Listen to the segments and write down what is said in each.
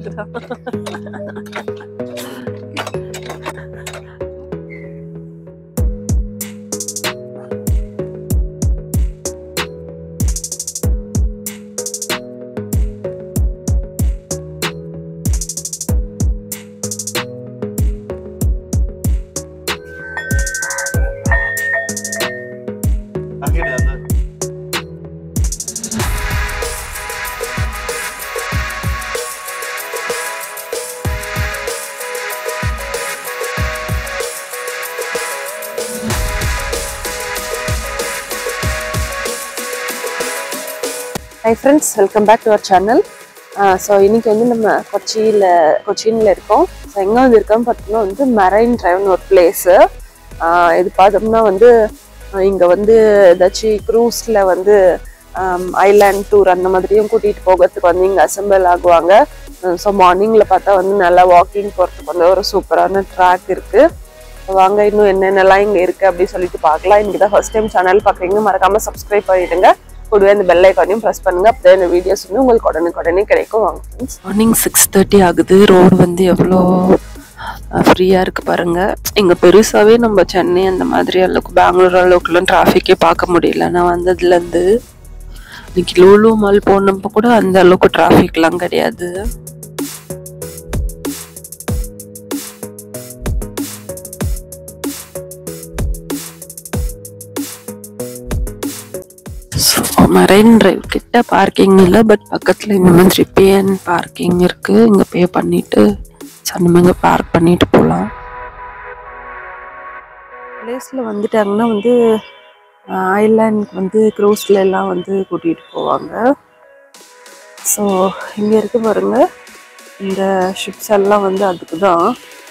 இருக்குதா அங்கேடா அந்த hi friends welcome back to our channel so இன்னைக்கு வந்து நம்ம கொச்சியில் கொச்சினில் இருக்கோம் ஸோ எங்கே வந்து இருக்கோம்னு பார்த்தோம்னா வந்து மெரைன் டிரைவ்னு ஒரு பிளேஸு இது பார்த்தோம்னா வந்து இங்கே வந்து ஏதாச்சும் க்ரூஸில் வந்து ஐலாண்ட் டூர் அந்த மாதிரியும் கூட்டிகிட்டு போகிறதுக்கு வந்து இங்கே அசம்பிள் ஆகுவாங்க ஸோ மார்னிங்கில் பார்த்தா வந்து நல்லா வாக்கிங் போகிறதுக்கு வந்து ஒரு சூப்பரான ட்ராக் இருக்குது வாங்க இன்னும் என்னென்னலாம் இங்கே இருக்குது அப்படின்னு சொல்லிட்டு பார்க்கலாம் இன்னைக்கு தான் ஃபர்ஸ்ட் டைம் சேனல் பார்க்குறீங்க மறக்காமல் சப்ஸ்கிரைப் பண்ணிடுங்க கூடவே அந்த பெல் ஐக்கானையும் ப்ரெஸ் பண்ணுங்க அப்போ இந்த வீடியோஸ் வந்து உங்களுக்கு உடனுக்கு உடனே கிடைக்கும் வாங்க ஃப்ரெண்ட்ஸ் மார்னிங் சிக்ஸ் தேர்ட்டி ஆகுது ரோடு வந்து எவ்வளோ ஃப்ரீயாக இருக்குது பாருங்க இங்கே பெருசாகவே நம்ம சென்னை அந்த மாதிரி அளவுக்கு பெங்களூர் அளவுக்குலாம் டிராஃபிக்கே பார்க்க முடியல நான் வந்ததுலேருந்து இன்னைக்கு லூலு மால் போனப்போ கூட அந்த அளவுக்கு டிராஃபிக்லாம் கிடையாது ஸோ மரைன் டிரைவ் கிட்ட பார்க்கிங் இல்லை பட் பக்கத்தில் இந்த மாதிரி பே அண்ட் பார்க்கிங் இருக்கு இங்கே பே பண்ணிட்டு ஸோ நம்ம இங்கே பார்க் பண்ணிட்டு போகலாம் பிளேஸில் வந்துட்டாங்கன்னா வந்து ஐலாண்டுக்கு வந்து க்ரூஸில் எல்லாம் வந்து கூட்டிகிட்டு போவாங்க ஸோ இங்கே இருக்கு பாருங்க இந்த ஷிப்ஸ் எல்லாம் வந்து அதுக்கு தான்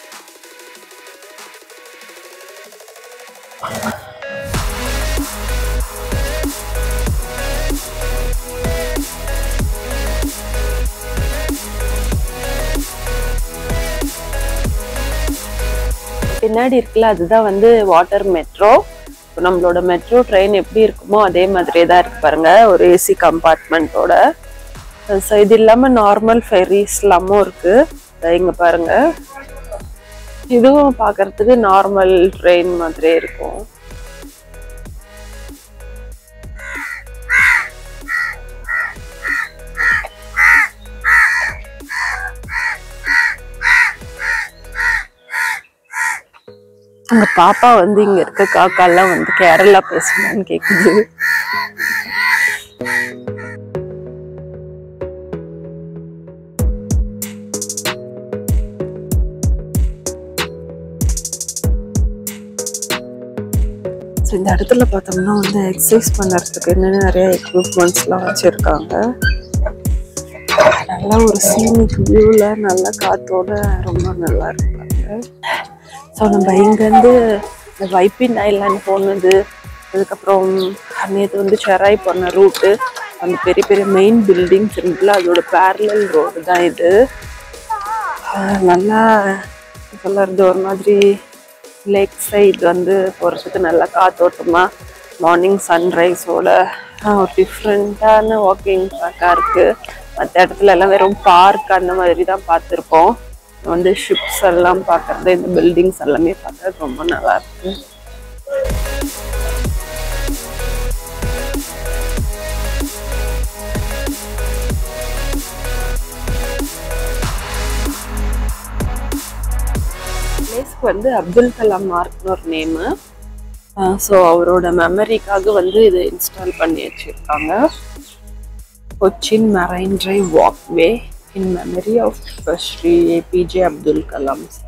பின்னாடி இருக்குல்ல அதுதான் வந்து வாட்டர் மெட்ரோ நம்மளோட மெட்ரோ ட்ரெயின் எப்படி இருக்குமோ அதே மாதிரியே தான் இருக்கு பாருங்க ஒரு ஏசி கம்பார்ட்மெண்ட்டோட ஸோ இது இல்லாமல் நார்மல் ஃபெரிஸ்லாமும் இருக்கு இதோ இங்க பாருங்க இதுவும் பார்க்கறதுக்கு நார்மல் ட்ரெயின் மாதிரியே இருக்கும் அந்த பாப்பா வந்து இங்க இருக்க காக்காலாம் வந்து கேரளா பேசணும்னு கேக்குது So, இந்த இடத்துல பார்த்தோம்னா வந்து எக்ஸசைஸ் பண்ணுறதுக்கு என்னென்ன நிறைய எக்யூப்மெண்ட்ஸ்லாம் வச்சுருக்காங்க நல்லா ஒரு சீனிக் வியூவில் நல்ல காத்தோட ரொம்ப நல்லா இருப்பாங்க ஸோ நம்ம இங்கேருந்து இந்த வைப்பின் ஐலாண்ட் போனது அதுக்கப்புறம் நேற்று வந்து செராய் போன ரூட்டு அந்த பெரிய பெரிய மெயின் பில்டிங்ஸ் இருக்குல்ல அதோட பேரலல் ரோடு தான் இது ஆஹ் நல்லா சொல்லுறது ஒரு மாதிரி லேக் சைடு வந்து போகிறதுக்கு நல்லா காத்தோட்டமாக மார்னிங் சன்ரைஸோட ஒரு டிஃப்ரெண்ட்டான வாக்கிங் ட்ராக்காக இருக்குது மற்ற இடத்துல எல்லாம் வெறும் பார்க் அந்த மாதிரி தான் பார்த்துருப்போம் வந்து ஷிப்ஸ் எல்லாம் பார்க்கறது இந்த பில்டிங்ஸ் எல்லாமே பார்க்கறது ரொம்ப நல்லா இருக்கு பிளேஸ்க்கு வந்து அப்துல் கலாம் மார்க்னு ஒரு நேமு ஸோ அவரோட மெமரிக்காக வந்து இதை இன்ஸ்டால் பண்ணி வச்சுருக்காங்க Cochin marine drive walkway in memory of Shri APJ Abdul Kalam sir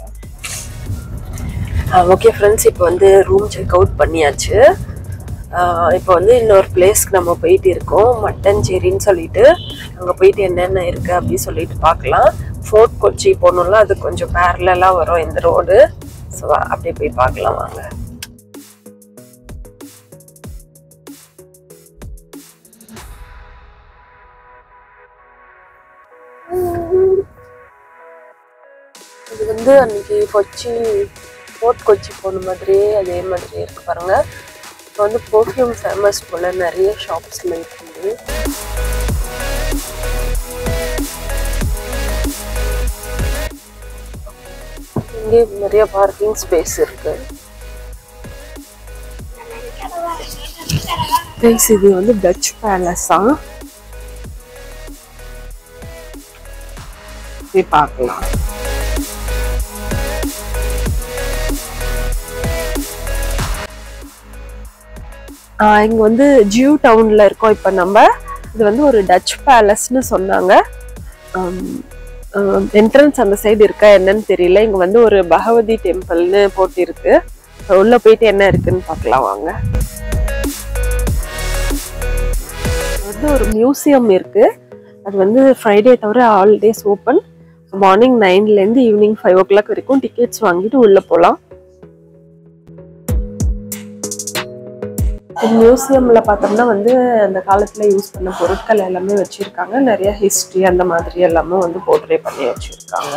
okay friends இப்போ வந்து ரூம் செக் அவுட் பண்ணியாச்சு ஆஹ் இப்போ வந்து இன்னொரு பிளேஸ்க்கு நம்ம போயிட்டு இருக்கோம் மட்டஞ்சேரின்னு சொல்லிட்டு அங்கே போயிட்டு என்னென்ன இருக்குது அப்படின்னு சொல்லிட்டு பார்க்கலாம் ஃபோர்ட் கொச்சி போகணும்ல அது கொஞ்சம் பேரலாக வரும் இந்த ரோடு ஸோ அப்படியே போய் பார்க்கலாம் வாங்க இது வந்து அன்னைக்கு கொச்சி ஃபோர்ட் கொச்சி போன மாதிரியே அதே மாதிரியே இருக்கு பாருங்க இப்போ வந்து பர்ஃப்யூம் ஃபேமஸ் போல நிறைய ஷாப்ஸ்ல இருக்குது இங்கே நிறைய பார்க்கிங் ஸ்பேஸ் இருக்கு Guys, இது வந்து டச் பேலஸா போய் பார்க்கலாம் ஆஹ் இங்க வந்து ஜியூ டவுன்ல இருக்கோம் இப்போ நம்ம இது வந்து ஒரு டச் பேலஸ்னு சொன்னாங்க என்ட்ரன்ஸ் அந்த சைடு இருக்கா என்னன்னு தெரியல இங்க வந்து ஒரு பகவதி டெம்பிள்னு போட்டிருக்கு உள்ள போயிட்டு என்ன இருக்குன்னு பார்க்கலாம் வாங்க வந்து ஒரு மியூசியம் இருக்கு அது வந்து ஃப்ரைடே தவிர ஆல் டேஸ் ஓப்பன் மார்னிங் நைன்லேருந்து ஈவினிங் ஃபைவ் ஓ கிளாக் வரைக்கும் டிக்கெட்ஸ் வாங்கிட்டு உள்ள போகலாம் மியூசியம்ல பார்த்தோம்னா வந்து அந்த காலத்துல யூஸ் பண்ண பொருட்கள் எல்லாமே வச்சிருக்காங்க நிறைய ஹிஸ்டரி அந்த மாதிரி எல்லாமே வந்து போர்ட்ரே பண்ணி வச்சிருக்காங்க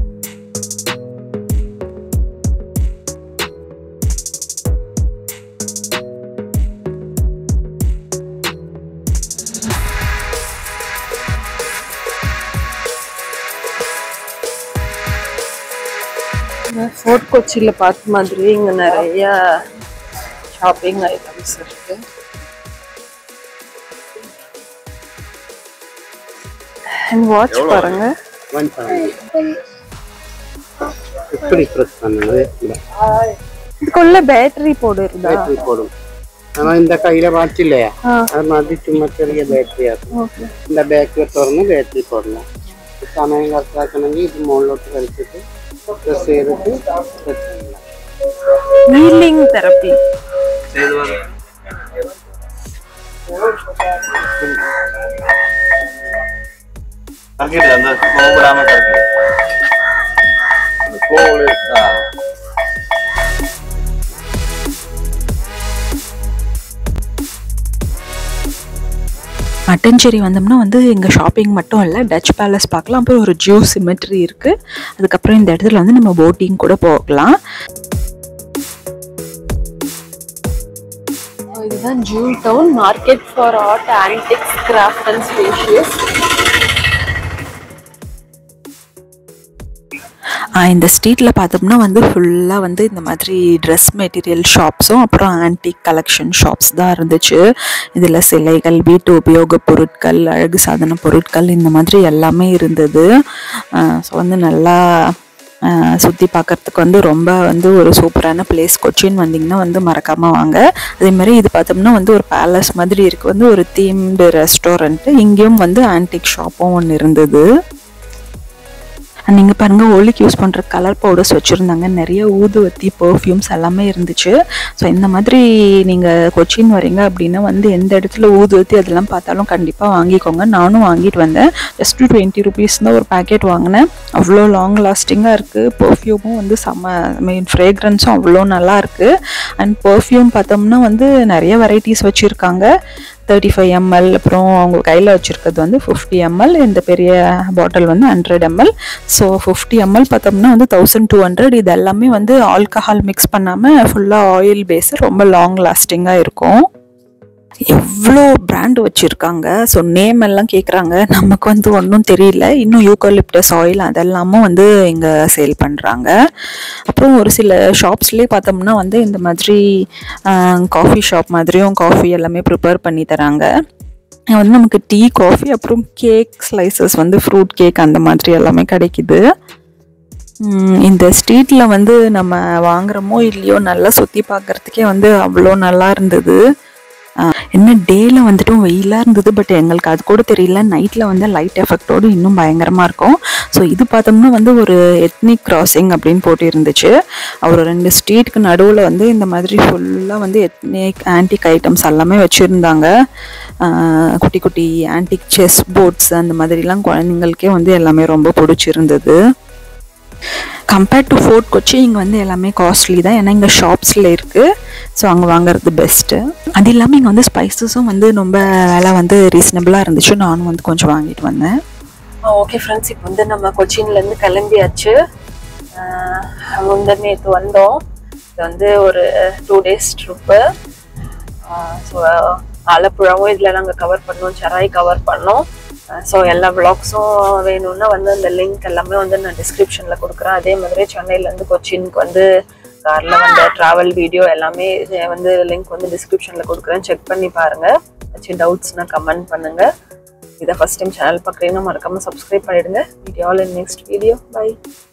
ஃபோர்ட் கொச்சியில் பார்த்த மாதிரி இங்க நிறைய ஷாப்பிங் ஐட்டம்ஸ் இருக்கு அண்ட் வாட்ச் பாருங்க ஒன் செவன்டி இப்படி ப்ரெஸ் பண்ணுங்க இந்த இதுக்குள்ள பேட்டரி போடுறதா பேட்டரி போடும் நம்ம இந்த கையில வாட்ச் இல்லையா ஆ. அது மாதிரி சும்மா ചെറിയ ബാറ്ററി ആക്കും ஓகே இந்த ബാറ്ററി തുറന്ന് ബാറ്ററി പോടണം സമയം കറക്റ്റാക്കണമെങ്കിൽ ഇത് മുകളിലോട്ട് വലിച്ചിട്ട് പ്രസ് ചെയ്തിട്ട് സെറ്റ് ചെയ്യണം ஹீலிங் தெரப்பி செய்து வர கற்கிடு அந்த கோபுராம கற்கிடு கோவில் மட்டஞ்சேரி வந்தோம்னா வந்து இங்கே ஷாப்பிங் மட்டும் இல்லை டச் பேலஸ் பார்க்கலாம் அப்புறம் ஒரு ஜூ சிமெட்ரி இருக்குது அதுக்கப்புறம் இந்த இடத்துல வந்து நம்ம போட்டிங் கூட போகலாம் இதுதான் Jew Town market for art antiques craft and spacious ah இந்த ஸ்ட்ரீட்டில் பார்த்தோம்னா வந்து ஃபுல்லாக வந்து இந்த மாதிரி ட்ரெஸ் மெட்டீரியல் ஷாப்ஸும் அப்புறம் ஆன்டிக் கலெக்ஷன் ஷாப்ஸ் தான் இருந்துச்சு இதில் சிலைகள் வீட்டு உபயோகப் பொருட்கள் அழகு சாதன பொருட்கள் இந்த மாதிரி எல்லாமே இருந்தது ஸோ வந்து நல்லா சுற்றி பார்க்கறதுக்கு வந்து ரொம்ப வந்து ஒரு சூப்பரான பிளேஸ் கொச்சின் வந்தீங்கன்னா வந்து மறக்காமல் வாங்க அதே மாதிரி இது பார்த்தோம்னா வந்து ஒரு பேலஸ் மாதிரி இருக்குது வந்து ஒரு தீம்டு ரெஸ்டாரண்ட்டு இங்கேயும் வந்து ஆன்டிக் ஷாப்பும் ஒன்று இருந்தது நீங்கள் பாருங்கள் ஒலிக்கு யூஸ் பண்ணுற கலர் பவுடர்ஸ் வச்சுருந்தாங்க நிறைய ஊதுவத்தி பர்ஃப்யூம்ஸ் எல்லாமே இருந்துச்சு ஸோ இந்த மாதிரி நீங்கள் கொச்சின் வரீங்க அப்படின்னா வந்து எந்த இடத்துல ஊதுவத்தி அதெல்லாம் பார்த்தாலும் கண்டிப்பாக வாங்கிக்கோங்க நானும் வாங்கிட்டு வந்தேன் ஜஸ்ட் டுவெண்ட்டி ருபீஸ் தான் ஒரு பேக்கெட் வாங்கினேன் அவ்வளோ லாங் லாஸ்டிங்காக இருக்குது பர்ஃப்யூமும் வந்து செம்ம மீன் ஃப்ரேக்ரன்ஸும் அவ்வளோ நல்லா இருக்குது அண்ட் பர்ஃப்யூம் பார்த்தோம்னா வந்து நிறைய வெரைட்டிஸ் வச்சுருக்காங்க தேர்ட்டி ஃபைவ் எம்எல் அப்புறம் அவங்க கையில் வச்சுருக்கிறது வந்து ஃபிஃப்டி எம்எல் இந்த பெரிய பாட்டில் வந்து hundred ml so fifty ml பார்த்தோம்னா வந்து தௌசண்ட் டூ ஹண்ட்ரட் இது எல்லாமே வந்து ஆல்கஹால் மிக்ஸ் பண்ணாமல் ஃபுல்லாக ஆயில் பேஸ் ரொம்ப லாங் லாஸ்டிங்காக இருக்கும் எவ்வளோ பிராண்ட் வச்சுருக்காங்க ஸோ நேம் எல்லாம் கேட்குறாங்க நமக்கு வந்து ஒன்றும் தெரியல இன்னும் யூக்கலிப்டஸ் ஆயில் அதெல்லாமும் வந்து இங்கே சேல் பண்ணுறாங்க அப்புறம் ஒரு சில ஷாப்ஸ்லேயே பார்த்தோம்னா வந்து இந்த மாதிரி காஃபி ஷாப் மாதிரியும் காஃபி எல்லாமே ப்ரிப்பேர் பண்ணி தராங்க இங்க வந்து நமக்கு டீ காஃபி அப்புறம் கேக் ஸ்லைசஸ் வந்து ஃப்ரூட் கேக் அந்த மாதிரி எல்லாமே கிடைக்குது உம், இந்த ஸ்ட்ரீட்டில் வந்து நம்ம வாங்குறோமோ இல்லையோ நல்லா சுற்றி பார்க்கறதுக்கே வந்து அவ்வளோ நல்லா இருந்தது ஆஹ், என்ன டேல வந்துட்டும் வெயிலாக இருந்தது பட் எங்களுக்கு அது கூட தெரியல நைட்டில் வந்து லைட் எஃபெக்டோடு இன்னும் பயங்கரமாக இருக்கும் ஸோ இது பார்த்தோம்னா வந்து ஒரு எத்னிக் கிராசிங் அப்படின்னு போட்டு இருந்துச்சு ஒரு ரெண்டு ஸ்ட்ரீட்டுக்கு நடுவில் வந்து இந்த மாதிரி ஃபுல்லாக வந்து எத்னிக் ஆன்டிக் ஐட்டம்ஸ் எல்லாமே வச்சுருந்தாங்க குட்டி குட்டி ஆன்டிக் செஸ் போர்ட்ஸ் அந்த மாதிரிலாம் குழந்தைங்களுக்கே வந்து எல்லாமே ரொம்ப பிடிச்சிருந்தது கம்பேர்ட் டு ஃபோர்ட் கொச்சி இங்கே வந்து எல்லாமே காஸ்ட்லி தான் ஏன்னா இங்கே ஷாப்ஸில் இருக்குது ஸோ அங்கே வாங்குறது பெஸ்ட்டு அது இல்லாமல் இங்கே வந்து ஸ்பைசஸும் வந்து ரொம்ப விலை வந்து ரீசனபிளாக இருந்துச்சு நானும் வந்து கொஞ்சம் வாங்கிட்டு வந்தேன் ஓகே ஃப்ரெண்ட்ஸ் இப்போ வந்து நம்ம கொச்சின்லேருந்து கிளம்பியாச்சு ஆஹ் முந்தா நேற்று வந்தோம் இது வந்து ஒரு டூ டேஸ் ட்ரிப்பு ஸோ ஆலப்புழாவும் இதில் நாங்கள் கவர் பண்ணோம் செராய் கவர் பண்ணோம் ஸோ எல்லா விளாக்ஸும் வேணும்னா வந்து அந்த லிங்க் எல்லாமே வந்து நான் டிஸ்கிரிப்ஷனில் கொடுக்குறேன் அதே மாதிரி சென்னையிலேருந்து கொச்சினுக்கு வந்து காரில் வந்த ட்ராவல் வீடியோ எல்லாமே வந்து லிங்க் வந்து டிஸ்கிரிப்ஷனில் கொடுக்குறேன் செக் பண்ணி பாருங்கள் ஏதாச்சும் டவுட்ஸ்னால் கமெண்ட் பண்ணுங்கள் இதை ஃபஸ்ட் டைம் சேனல் பார்க்குறீங்கன்னா மறக்காமல் சப்ஸ்கிரைப் பண்ணிடுங்க video all in next video by